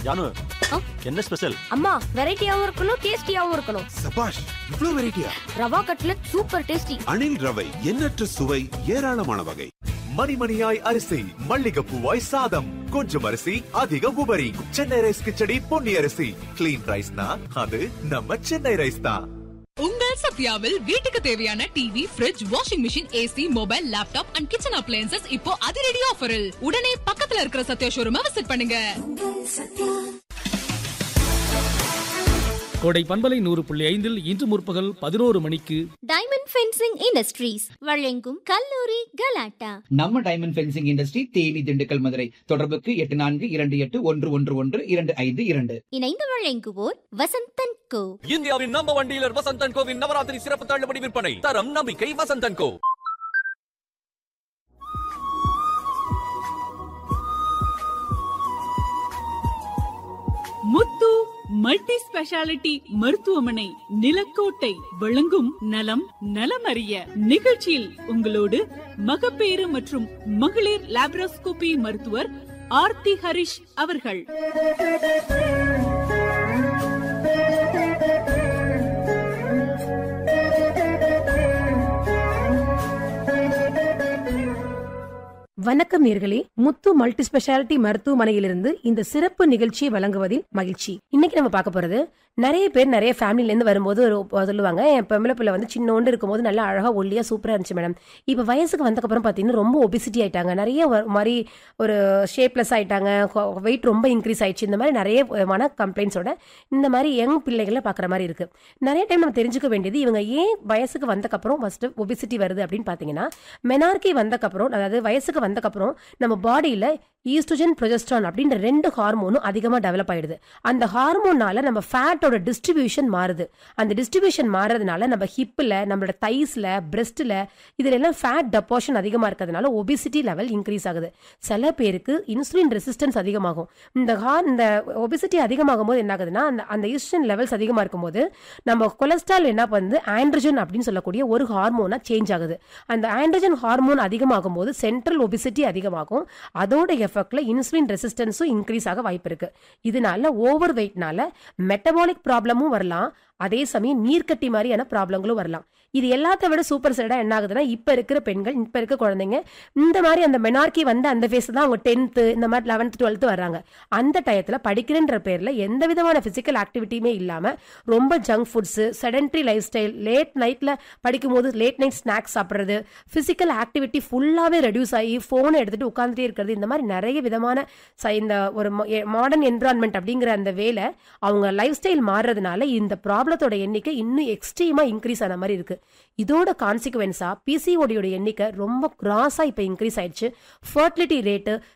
ஜானு ஆ? என்ன ஸ்பெஷல் அம்மா வெரைட்டியாவும் இருக்கணும் டேஸ்டியாவும் இருக்கணும் சபாஷ் இவ்ளோ வெரைட்டியா rava cutlet super tasty Anil ரவை எண்ணற்ற சுவை ஏராளமான வகை மணிமணியாய் அரிசி மல்லிகைப்பூவாய் சாதம் கொஞ்சம் அரிசி அதிக உபரி சென்னை ரைஸ் கிச்சடி பொன்னி அரிசி கிளீன் ரைஸ்னா அது நம்ம சென்னை ரைஸ் தான் உங்கள் சத்யாவில் வீட்டுக்கு தேவையான TV fridge washing machine AC mobile laptop and kitchen appliances இப்போ அதிரடி ஆஃபரில் உடனே பக்கத்துல இருக்கிற சத்யா ஷோரூமை விசிட் பண்ணுங்க கோடை பண்பலை நூறு புள்ளி ஐந்தில் இன்று முற்பகல் பதினோரு மணிக்கு டைமண்ட் ஃபென்சிங் இண்டஸ்ட்ரீஸ் வழங்கும் கல்லூரி கலாட்டா நம்ம diamond fencing industry Theni Dindigul Madurai தொடர்புக்கு எட்டு நான்கு இரண்டு எட்டு ஒன்று ஒன்று ஒன்று இரண்டு ஐந்து இரண்டு இணைந்து வழங்குவோர் வசந்தன் கோ இந்தியாவின் நம்பர் ஒன் டீலர் வசந்தன் கோவின் நவராத்திரி சிறப்பு தள்ளுபடி விற்பனை தரம் நம்பிக்கை Vasanthan co Muthu multi speciality மருத்துவமனை நிலக்கோட்டை வழங்கும் நலம் நலமறிய நிகழ்ச்சியில் உங்களோடு மகப்பேறு மற்றும் மகளிர் லாப்ரோஸ்கோபி மருத்துவர் ஆர்த்தி ஹரிஷ் அவர்கள் வணக்கம் நேர்களே முத்து மல்டி ஸ்பெஷாலிட்டி மருத்துவமனையிலிருந்து இந்த சிறப்பு நிகழ்ச்சியை வழங்குவதில் மகிழ்ச்சி இன்னைக்கு நம்ம பார்க்க போறது நிறைய பேர் நிறைய ஃபேமிலில இருந்து வரும்போது ஒரு சொல்லுவாங்க என் பொம்பளை பிள்ளை வந்து சின்னோண்டு இருக்கும்போது நல்லா அழகா ஒல்லியா சூப்பரா இருந்துச்சு மேடம் இப்ப வயசுக்கு வந்தக்கப்புறம் பாத்தீங்கன்னா ரொம்ப ஒபிசிட்டி ஆயிட்டாங்க நிறைய ஒரு மாதிரி ஒரு ஷேப்லெஸ் ஆயிட்டாங்க வெயிட் ரொம்ப இன்க்ரீஸ் ஆயிடுச்சு இந்த மாதிரி நிறைய விதமான கம்ப்ளைண்ட்ஸோட இந்த மாதிரி யங் பிள்ளைகளை பார்க்குற மாதிரி இருக்கு நிறைய டைம் நம்ம தெரிஞ்சுக்க வேண்டியது இவங்க ஏன் வயசுக்கு வந்தக்கப்புறம் ஃபர்ஸ்ட் ஒபிசிட்டி வருது அப்படின்னு பார்த்தீங்கன்னா மெனார்கி வந்தக்கப்புறம் அதாவது வயசுக்கு வந்தக்கப்புறம் நம்ம பாடியில் ஈஸ்ட்ரோஜன் ப்ரொஜெஸ்ட்ரான் அப்படின்ற ரெண்டு ஹார்மோனும் அதிகமாக டெவலப் ஆயிடுது அந்த ஹார்மோனால நம்ம ஃபேட்டோட டிஸ்ட்ரிபியூஷன் மாறுது அந்த டிஸ்ட்ரிபியூஷன் மாறுறதுனால நம்ம ஹிப்பில் நம்மளோட தைஸில் பிரெஸ்ட்டில் இதுல எல்லாம் ஃபேட் டெபாஷன் அதிகமாக இருக்கிறதுனால ஒபிசிட்டி லெவல் இன்க்ரீஸ் ஆகுது சில பேருக்கு இன்சுலின் ரெசிஸ்டன்ஸ் அதிகமாகும் இந்த ஹார் இந்த ஒபிசிட்டி அதிகமாகும் போது என்ன ஆகுதுன்னா அந்த அந்த ஈஸ்ட்ரன் லெவல்ஸ் அதிகமாக இருக்கும்போது நம்ம கொலஸ்ட்ரால் என்ன பண்ணுது ஆண்ட்ரஜன் அப்படின்னு சொல்லக்கூடிய ஒரு ஹார்மோனா சேஞ்ச் ஆகுது அந்த ஆண்ட்ரஜன் ஹார்மோன் அதிகமாகும் போது சென்ட்ரல் ஒபிசிட்டி அதிகமாகும் அதோட எஃபெக்ட்ல இன்சுலின் ரெசிஸ்டன்ஸும் இன்க்ரீஸ் ஆக வாய்ப்பு இருக்கு இதனால ஓவர் வெயிட்னால மெட்டபாலிக் ப்ராப்ளமும் வரலாம் அதே சமயம் நீர்க்கட்டி மாதிரியான ப்ராப்ளங்களும் வரலாம் இது எல்லாத்த விட சூப்பர் சைடா என்ன ஆகுதுன்னா இப்ப இருக்கிற பெண்கள் இப்ப இருக்க குழந்தைங்க இந்த மாதிரி அந்த மெனார்கி வந்து அந்த ஃபேஸ் தான் அவங்க டென்த்து இந்த மாதிரி லெவன்த் டுவெல்த் வர்றாங்க அந்த டயத்துல படிக்கிறன்ற பேர்ல எந்த விதமான பிசிக்கல் ஆக்டிவிட்டியுமே இல்லாம ரொம்ப junk foods sedentary lifestyle late நைட்ல படிக்கும்போது லேட் நைட் ஸ்நாக்ஸ் சாப்பிட்றது பிசிக்கல் ஆக்டிவிட்டி ஃபுல்லாவே ரெடியூஸ் ஆகி போனை எடுத்துட்டு உட்காந்துட்டே இருக்கிறது இந்த மாதிரி நிறைய விதமான ச- இந்த ஒரு மாடர்ன் என்விரான்மெண்ட் அப்படிங்கிற அந்த வேலை அவங்க லைஃப் ஸ்டைல் மாறுறதுனால இந்த ப்ராப்ளத்தோட எண்ணிக்கை இன்னும் எக்ஸ்ட்ரீமா இன்க்ரீஸ் ஆன மாதிரி இருக்கு இதோட கான்சிக்வன்ஸா பிசிஓடியோட எண்ணிக்கை ரொம்ப கிராஸா இப்ப இன்க்ரீஸ் ஆயிடுச்சு ஃபர்டிலிட்டி ரேட்டு